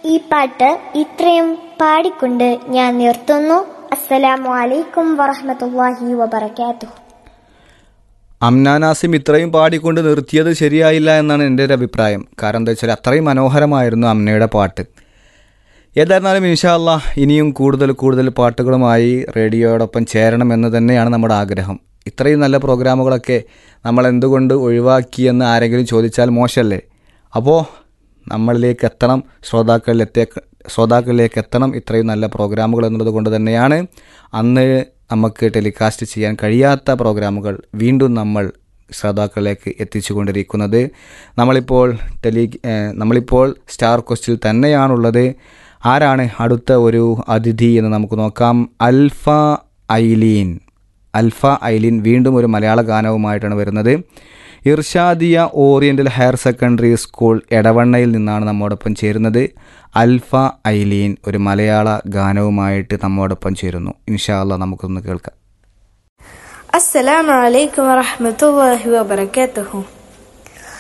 ഈ പാട്ട് ഇത്രയും പാടിക്കൊണ്ട് ഞാൻ നിർത്തുന്നു അസ്സലാമു അലൈക്കും വറഹ്മത്തുള്ളാഹി വബറകാതുഹു അംനാനാസിം ഇത്രയും പാടിക്കൊണ്ട് നിർത്തിയത് ശരിയായില്ല എന്നാണ് എൻ്റെ ഒരു അഭിപ്രായം കാരണം എന്താ വെച്ചാൽ അത്രയും മനോഹരമായിരുന്നു അമ്നയുടെ പാട്ട് ഏതായിരുന്നാലും ഇൻഷാല്ല ഇനിയും കൂടുതൽ കൂടുതൽ പാട്ടുകളുമായി റേഡിയോയോടൊപ്പം ചേരണമെന്ന് തന്നെയാണ് നമ്മുടെ ആഗ്രഹം ഇത്രയും നല്ല പ്രോഗ്രാമുകളൊക്കെ നമ്മൾ എന്തുകൊണ്ട് ഒഴിവാക്കിയെന്ന് ആരെങ്കിലും ചോദിച്ചാൽ മോശമല്ലേ അപ്പോൾ നമ്മളിലേക്ക് എത്തണം ശ്രോതാക്കളിലെത്തിയ ശ്രോതാക്കളിലേക്ക് എത്തണം ഇത്രയും നല്ല പ്രോഗ്രാമുകൾ എന്നുള്ളത് കൊണ്ട് തന്നെയാണ് അന്ന് നമുക്ക് ടെലികാസ്റ്റ് ചെയ്യാൻ കഴിയാത്ത പ്രോഗ്രാമുകൾ വീണ്ടും നമ്മൾ ശ്രോതാക്കളിലേക്ക് എത്തിച്ചുകൊണ്ടിരിക്കുന്നത് നമ്മളിപ്പോൾ ടെലി ഏഹ് നമ്മളിപ്പോൾ സ്റ്റാർ ക്വസ്റ്റിൽ തന്നെയാണുള്ളത് ആരാണ് അടുത്ത ഒരു അതിഥി എന്ന് നമുക്ക് നോക്കാം അൽഫ ഐലീൻ അൽഫ ഐലീൻ വീണ്ടും ഒരു മലയാള ഗാനവുമായിട്ടാണ് വരുന്നത് Irshadiya oriental higher secondary school എടവണ്ണയിൽ നിന്നാണ് നമ്മോടൊപ്പം ചേരുന്നത് അൽഫ ഐലീൻ ഒരു മലയാള ഗാനവുമായിട്ട് നമ്മോടൊപ്പം ചേരുന്നു ഇൻഷാ അല്ലാ നമുക്കൊന്ന് കേൾക്കാം السلام عليكم ورحمة الله وبركاته